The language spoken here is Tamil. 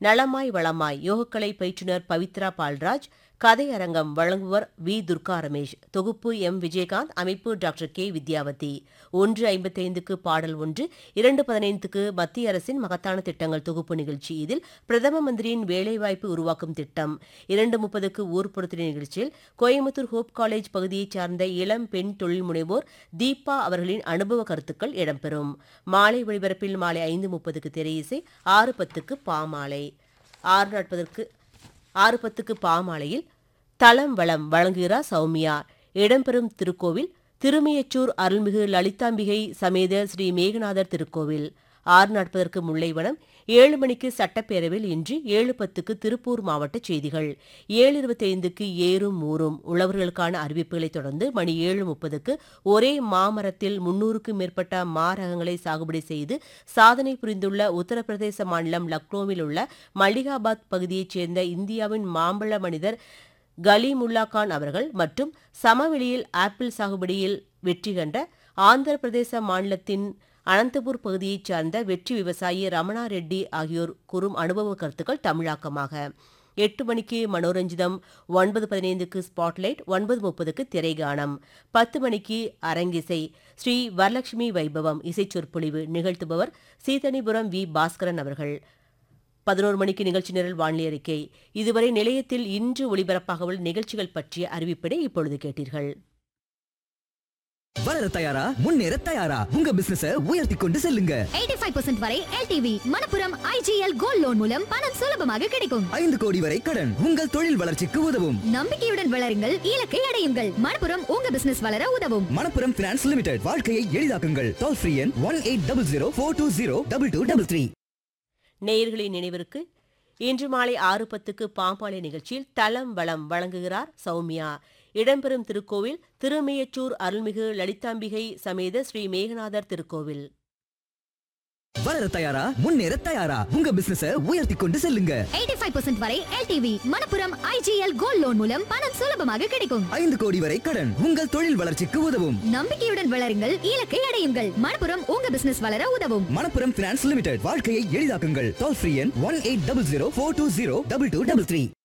நலமாய் வளமாய் யோகக்கலை பயிற்றுனர் பவித்ரா பால்ராஜ் கதையரங்கம் வழங்குவர் வி துர்கா ரமேஷ் தொகுப்பு எம் விஜயகாந்த் அமைப்பு டாக்டர் கே வித்யாவதி ஒன்று ஐம்பத்தைந்துக்கு பாடல் ஒன்று இரண்டு பதினைந்துக்கு மத்திய அரசின் மகத்தான திட்டங்கள் தொகுப்பு நிகழ்ச்சி இதில் பிரதம மந்திரியின் வேலைவாய்ப்பு உருவாக்கும் திட்டம் இரண்டு முப்பதுக்கு ஊர்ப்புறத்தின நிகழ்ச்சியில் கோயம்புத்தூர் ஹோப் காலேஜ் பகுதியைச் சார்ந்த இளம் பெண் தொழில் முனைவோர் தீபா அவர்களின் அனுபவ கருத்துக்கள் இடம்பெறும் மாலை ஒளிபரப்பில் மாலை ஐந்து முப்பதுக்கு திரையிசை ஆறு பத்துக்கு பாமாலை ஆறு நாற்பதற்கு ஆறு பத்துக்கு பாமாலையில் தலம் வளம் வழங்குகிறார் சௌமியா இடம்பெறும் திருக்கோவில் திருமையச்சூர் அருள்மிகு லலிதாம்பிகை சமேத ஸ்ரீ மேகநாதர் திருக்கோவில் ஆறு நாற்பதற்கு முல்லைவனம் ஏழு மணிக்கு சட்டப்பேரவையில் இன்று ஏழு பத்துக்கு திருப்பூர் மாவட்ட செய்திகள் ஏழு இருபத்தைந்துக்கு ஏறும் ஊரும் உழவர்களுக்கான அறிவிப்புகளைத் தொடர்ந்து மணி ஏழு முப்பதுக்கு ஒரே மாமரத்தில் முன்னூறுக்கும் மேற்பட்ட மாரகங்களை சாகுபடி செய்து சாதனை புரிந்துள்ள உத்தரப்பிரதேச மாநிலம் லக்னோவில் உள்ள மல்லிகாபாத் பகுதியைச் சேர்ந்த இந்தியாவின் மாம்பழ மனிதர் கலீமுல்லா கான் அவர்கள் மற்றும் சமவெளியில் ஆப்பிள் சாகுபடியில் வெற்றி கண்ட ஆந்திர பிரதேச மாநிலத்தின் அனந்தபூர் பகுதியைச் சார்ந்த வெற்றி விவசாயி ரமணா ரெட்டி ஆகியோர் கூறும் அனுபவ கருத்துக்கள் தமிழாக்கமாக எட்டு மணிக்கு மனோரஞ்சிதம் ஒன்பது பதினைந்துக்கு ஸ்பாட்லைட் ஒன்பது முப்பதுக்கு திரைகானம் பத்து மணிக்கு அரங்கிசை ஸ்ரீ வரலட்சுமி வைபவம் இசைச் சொற்பொழிவு நிகழ்த்துபவர் சீதனிபுரம் வி பாஸ்கரன் அவர்கள் பதினோரு மணிக்கு நிகழ்ச்சி நிரல் வானிலை அறிக்கை இதுவரை நிலையத்தில் இன்று ஒளிபரப்பாக உள்ள நிகழ்ச்சிகள் பற்றிய அறிவிப்பினை இப்பொழுது கேட்டீர்கள் வளர தயாரா முன்னேற தயாரா உங்க பிசினஸ உயர்த்தி கொண்டு செல்லுங்க 85% வரை LTV Manappuram IGL gold loan மூலம் பணம் சுலபமாக கிடைக்கும் ஐந்து கோடி வரை கடன் உங்கள் தொழில் வளர்ச்சிக்கு உதவும் நம்பிக்கையுடன் வளருங்கள் இலக்கை அடையுங்கள் மணப்புரம் உங்க பிசினஸ் வளர உதவும் மணப்புரம் பினான்ஸ் லிமிடெட் வாழ்க்கையை எளிதாக்குங்கள் டோல் ஃப்ரீ எண் one eight double zero four two zero double two double three நேயர்களின் நினைவிற்கு இன்று மாலை ஆறு பத்துக்கு பாம்பாளை நிகழ்ச்சியில் தலம் வளம் வழங்குகிறார் சௌமியா இடம்பெறும் திருக்கோவில் திருமையச்சூர் அருள்மிகு லலிதாம்பிகை சமேத ஸ்ரீ மேகநாதர் திருக்கோவில் வளர தயாரா முன்னேற தயாரா உங்க பிசினஸ உயர்த்தி கொண்டு செல்லுங்க 85% வரை LTV Manappuram IGL gold loan மூலம் பணம் சுலபமாக கிடைக்கும் ஐந்து கோடி வரை கடன் உங்கள் தொழில் வளர்ச்சிக்கு உதவும் நம்பிக்கையுடன் வளருங்கள் இலக்கை அடையுங்கள் மணப்புரம் உங்க பிசினஸ் வளர உதவும் மணப்புரம் பினான்ஸ் லிமிடெட் வாழ்க்கையை எளிதாக்குங்கள் டோல் ஃப்ரீ எண் one eight double zero four two zero double two double three